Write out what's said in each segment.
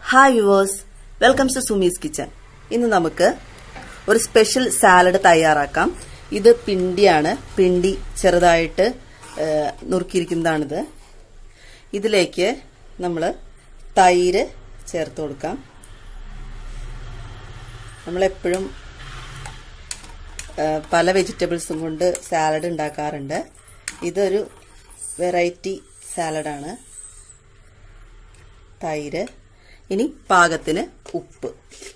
hi viewers welcome to Sumi's kitchen ഇന്ന് നമുക്ക് ഒരു സ്പെഷ്യൽ സാലഡ് തയ്യാറാക്കാം ഇത് പിണ്ടിയാണ് പിണ്ടി ചെറുതായിട്ട് ആ, നുറുക്കിയിരിക്കുന്നതാണിത് ഇതിലേക്ക് നമ്മൾ തൈര് ചേർത്ത് കൊടുക്കാം നമ്മളെപ്പോഴും ആ, പല വെജിറ്റബിൾസും കൊണ്ട് സാലഡ് ഉണ്ടാക്കാറുണ്ട് ഇതൊരു വെറൈറ്റി സാലഡാണ് തൈര് ഇനി പാകത്തിന് ഉപ്പ്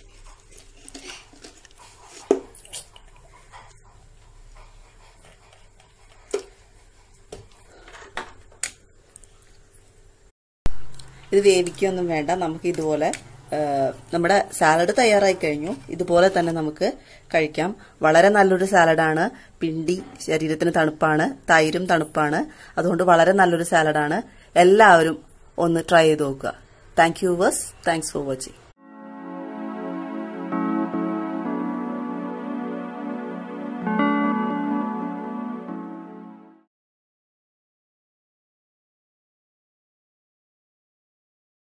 ഇത് വേവിക്കൊന്നും വേണ്ട നമുക്ക് ഇതുപോലെ ആ, നമ്മുടെ സാലഡ് തയ്യാറായി കഴിഞ്ഞു ഇതുപോലെ തന്നെ നമുക്ക് കഴിക്കാം വളരെ നല്ലൊരു സാലഡാണ് പിണ്ടി ശരീരത്തിന് തണുപ്പാണ് തൈരും തണുപ്പാണ് അതുകൊണ്ട് വളരെ നല്ലൊരു സാലഡാണ് എല്ലാവരും ഒന്ന് ട്രൈ ചെയ്ത് നോക്കുക thank you viewers thanks for watching